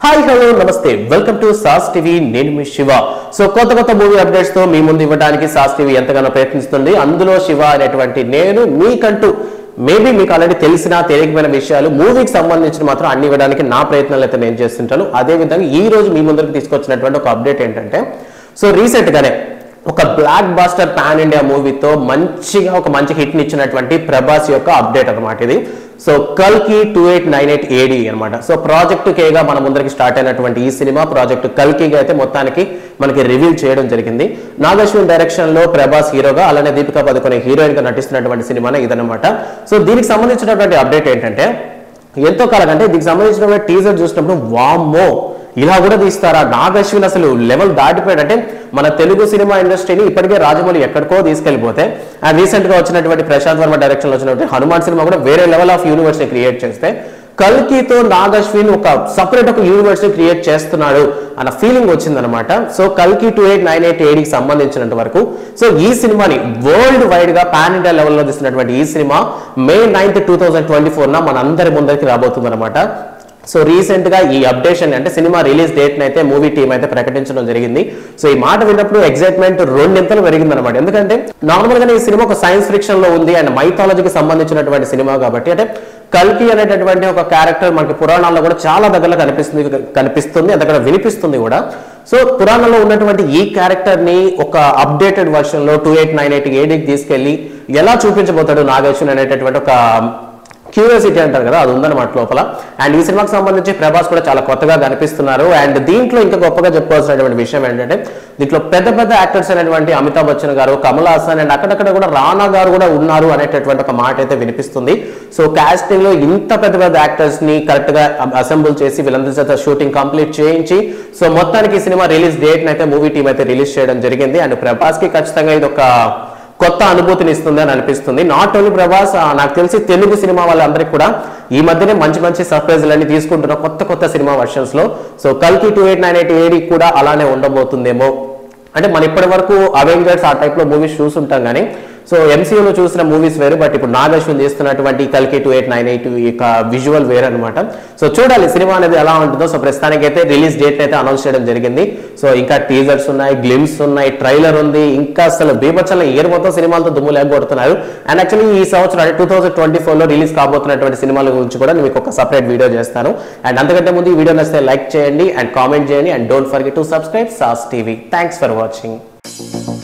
hi hello నమస్తే welcome to సాస్ TV నేను మీ శివ సో కొత్త కొత్త మూవీ అప్డేట్స్ తో మీ ముందు ఇవ్వడానికి సాస్ టీవీ ఎంతగానో ప్రయత్నిస్తుంది అందులో శివ అనేటువంటి నేను మీకంటూ మేబీ మీకు ఆల్రెడీ తెలిసిన తెలియకపోయిన విషయాలు మూవీకి సంబంధించిన మాత్రం అన్ని ఇవ్వడానికి నా ప్రయత్నాలు అయితే నేను చేస్తుంటాను అదే విధంగా ఈ రోజు మీ ముందరికి తీసుకొచ్చినటువంటి ఒక అప్డేట్ ఏంటంటే సో రీసెంట్ గానే ఒక బ్లాక్ బాస్టర్ పాన్ ఇండియా మూవీతో మంచిగా ఒక మంచి హిట్ ఇచ్చినటువంటి ప్రభాస్ యొక్క అప్డేట్ అన్నమాట ఇది సో కల్కి two eight nine eight AD అనమాట సో ప్రాజెక్ట్ కేగా మన ముందరికి స్టార్ట్ అయినటువంటి ఈ సినిమా ప్రాజెక్ట్ కల్కిగా అయితే మొత్తానికి మనకి రివీల్ చేయడం జరిగింది నాగశ్విన్ డైరెక్షన్ లో ప్రభాస్ హీరోగా అలానే దీపికా పదుకొని హీరోయిన్ గా నటిస్తున్నటువంటి సినిమానే ఇదన్నమాట సో దీనికి సంబంధించినటువంటి అప్డేట్ ఏంటంటే ఎంతో కాలం అంటే దీనికి సంబంధించిన టీజర్ చూసినప్పుడు వామ్మో ఇలా కూడా తీస్తారా నాగ్ అశ్విన్ అసలు లెవెల్ దాటిపోయాడు అంటే మన తెలుగు సినిమా ఇండస్ట్రీని ఇప్పటికే రాజమౌళి ఎక్కడికో తీసుకెళ్లిపోతే అండ్ రీసెంట్ గా వచ్చినటువంటి ప్రశాంత్ వర్మ డైరెక్షన్ లో వచ్చినటువంటి హనుమాన్ సినిమా కూడా వేరే లెవెల్ ఆఫ్ యూనివర్స్ ని క్రియేట్ చేస్తే కల్కితో నాగ్ అశ్విన్ ఒక సపరేట్ ఒక యూనివర్స్ ని క్రియేట్ చేస్తున్నాడు అన్న ఫీలింగ్ వచ్చిందనమాట సో కల్కి టూ ఎయిట్ నైన్ ఎయిట్ ఏడికి సంబంధించినంత వరకు సో ఈ సినిమాని వరల్డ్ వైడ్ గా పాన్ ఇండియా లెవెల్లో తీస్తున్నటువంటి ఈ cinema May ninth two thousand twenty four నా మన అందరి ముందరికి రాబోతుంది అనమాట సో రీసెంట్ గా ఈ అప్డేషన్ అంటే సినిమా రిలీజ్ డేట్ అయితే మూవీ టీం అయితే ప్రకటించడం జరిగింది సో ఈ మాట విన్నప్పుడు ఎక్సైట్మెంట్ రెండింతలు పెరిగింది అనమాట ఎందుకంటే నార్మల్ గానే ఈ సినిమా ఒక సైన్స్ ఫిక్షన్ లో ఉంది అండ్ మైథాలజీకి సంబంధించినటువంటి సినిమా కాబట్టి అంటే కల్కి అనేటటువంటి ఒక క్యారెక్టర్ మనకి పురాణాల్లో కూడా చాలా దగ్గరలో కనిపిస్తుంది కనిపిస్తుంది అంత కూడా వినిపిస్తుంది కూడా సో పురాణంలో ఉన్నటువంటి ఈ క్యారెక్టర్ ని ఒక అప్డేటెడ్ వర్షన్ లో టూ ఎయిట్ నైన్ ఎయిట్ ఏడికి తీసుకెళ్లి ఎలా చూపించబోతాడు నాగేశ్వన్ అనేటటువంటి ఒక క్యూరియాసిటీ అంటారు కదా అది ఉందన్నమాట లోపల అండ్ ఈ సినిమాకి సంబంధించి ప్రభాస్ కూడా చాలా కొత్తగా కనిపిస్తున్నారు అండ్ దీంట్లో ఇంకా గొప్పగా చెప్పుకోవాల్సినటువంటి విషయం ఏంటంటే దీంట్లో పెద్ద పెద్ద యాక్టర్స్ అయినటువంటి అమితాబ్ బచ్చన్ గారు కమల్ హాసన్ అండ్ అక్కడక్కడ కూడా రానా గారు కూడా ఉన్నారు అనేటటువంటి ఒక మాట అయితే వినిపిస్తుంది సో కాస్టింగ్ లో ఇంత పెద్ద పెద్ద యాక్టర్స్ ని కరెక్ట్ గా అసెంబుల్ చేసి వీళ్ళందరి చేత షూటింగ్ కంప్లీట్ చేయించి సో మొత్తానికి ఈ సినిమా రిలీజ్ డేట్ అయితే మూవీ టీం అయితే రిలీజ్ చేయడం జరిగింది అండ్ ప్రభాస్ కి ఖచ్చితంగా ఇది ఒక కొత్త అనుభూతిని ఇస్తుంది అని అనిపిస్తుంది నాట్ ఓన్లీ ప్రభాస్ ఆ, నాకు తెలిసి తెలుగు సినిమా వాళ్ళందరికీ కూడా ఈ మధ్యనే మంచి మంచి సర్ప్రైజ్లు అన్ని తీసుకుంటున్న కొత్త కొత్త సినిమా వర్షన్స్ లో సో కల్కి two eight nine eight AD కూడా అలానే ఉండబోతుందేమో అంటే మన ఇప్పటి వరకు అవెంజర్స్ ఆ టైప్ లో మూవీస్ చూసుంటాం కానీ సో ఎంసీయూలో చూసిన మూవీస్ వేరు బట్ ఇప్పుడు నాగశ్విన్ చేస్తున్నటువంటి కల్కి టూ ఎయిట్ నైన్ ఎయిట్ ఇక విజువల్ వేరు అనమాట సో చూడాలి సినిమా అనేది ఎలా ఉంటుందో సో ప్రస్తుతానికి అయితే రిలీజ్ డేట్ అయితే అనౌన్స్ చేయడం జరిగింది సో ఇంకా టీజర్స్ ఉన్నాయి గ్లిమ్స్ ఉన్నాయి ట్రైలర్ ఉంది ఇంకా అసలు బీభత్సంలో ఇయర్ మొత్తం సినిమాలతో దుమ్ము లేకొడుతున్నారు అండ్ యాక్చువల్లీ ఈ సంవత్సరం అంటే టూ థౌసండ్ ట్వంటీ ఫోర్లో రిలీజ్ కాబోతున్నటువంటి సినిమాల గురించి కూడా నేను మీకు ఒక సపరేట్ వీడియో చేస్తాను అండ్ అంతకంటే ముందు ఈ వీడియో నచ్చితే లైక్ చేయండి అండ్ కామెంట్ చేయండి and don't forget to subscribe సాస్ టీవీ థ్యాంక్స్ ఫర్ వాచింగ్